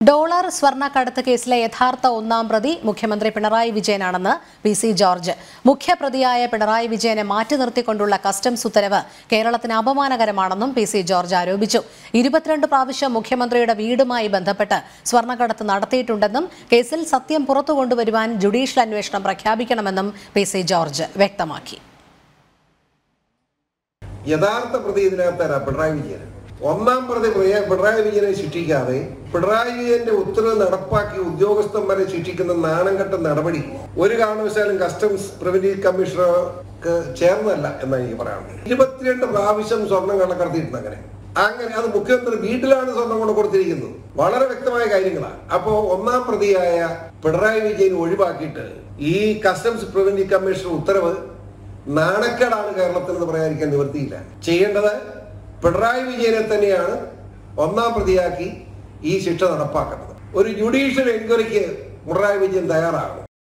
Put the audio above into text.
dollar സ്വർണ്ണക്കടത്ത് കേസിലെ യഥാർത്ഥ ഒന്നാം പ്രതി മുഖ്യമന്ത്രി പിണറായി വിജയനാണെന്ന് പി സി ജോർജ് മുഖ്യപ്രതിയായ പിണറായി വിജയനെ മാറ്റി നിർത്തിക്കൊണ്ടുള്ള കസ്റ്റംസ് ഉത്തരവ് കേരളത്തിന് അപമാനകരമാണെന്നും പി സി ജോർജ് ആരോപിച്ചു ഇരുപത്തിരണ്ട് പ്രാവശ്യം മുഖ്യമന്ത്രിയുടെ വീടുമായി ബന്ധപ്പെട്ട് സ്വർണ്ണക്കടത്ത് നടത്തിയിട്ടുണ്ടെന്നും കേസിൽ സത്യം പുറത്തു കൊണ്ടുവരുവാൻ ജുഡീഷ്യൽ അന്വേഷണം പ്രഖ്യാപിക്കണമെന്നും പി സി ജോർജ് വ്യക്തമാക്കി യഥാർത്ഥ പ്രതി ഇതിനകത്തല്ല പിണറായി വിജയൻ ഒന്നാം പ്രതി പ്രിയ- പിണറായി വിജയനെ ശിക്ഷിക്കാതെ പിണറായി വിജയന്റെ ഉത്തരവ് നടപ്പാക്കി ഉദ്യോഗസ്ഥന്മാരെ ശിക്ഷിക്കുന്ന നാണംകെട്ട നടപടി ഒരു കാരണവശാലും കസ്റ്റംസ് പ്രിവന്റീവ് കമ്മീഷണർക്ക് ചേർന്നല്ല എന്നാണ് എനിക്ക് പറയാനുള്ളത് ഇരുപത്തിരണ്ട് പ്രാവശ്യം സ്വർണം കള്ളക്കടത്തിയിട്ടുണ്ട് അങ്ങനെ അങ്ങനെ അത് മുഖ്യമന്ത്രി വീട്ടിലാണ് സ്വർണം കൊണ്ട് കൊടുത്തിരിക്കുന്നത് വളരെ വ്യക്തമായ കാര്യങ്ങളാണ് അപ്പോ ഒന്നാം പ്രതിയായ പിണറായി വിജയൻ ഒഴിവാക്കിയിട്ട് ഈ കസ്റ്റംസ് പ്രിവന്റീവ് കമ്മീഷണർ ഉത്തരവ് നാണക്കേടാണ് കേരളത്തിൽ എന്ന് പറയാതിരിക്കാൻ നിവൃത്തിയില്ല ചെയ്യേണ്ടത് പിണറായി വിജയനെ തന്നെയാണ് ഒന്നാം പ്രതിയാക്കി ഈ ശിക്ഷ നടപ്പാക്കേണ്ടത് ഒരു ജുഡീഷ്യൽ എൻക്വയറിക്ക് പിണറായി വിജയൻ തയ്യാറാകണം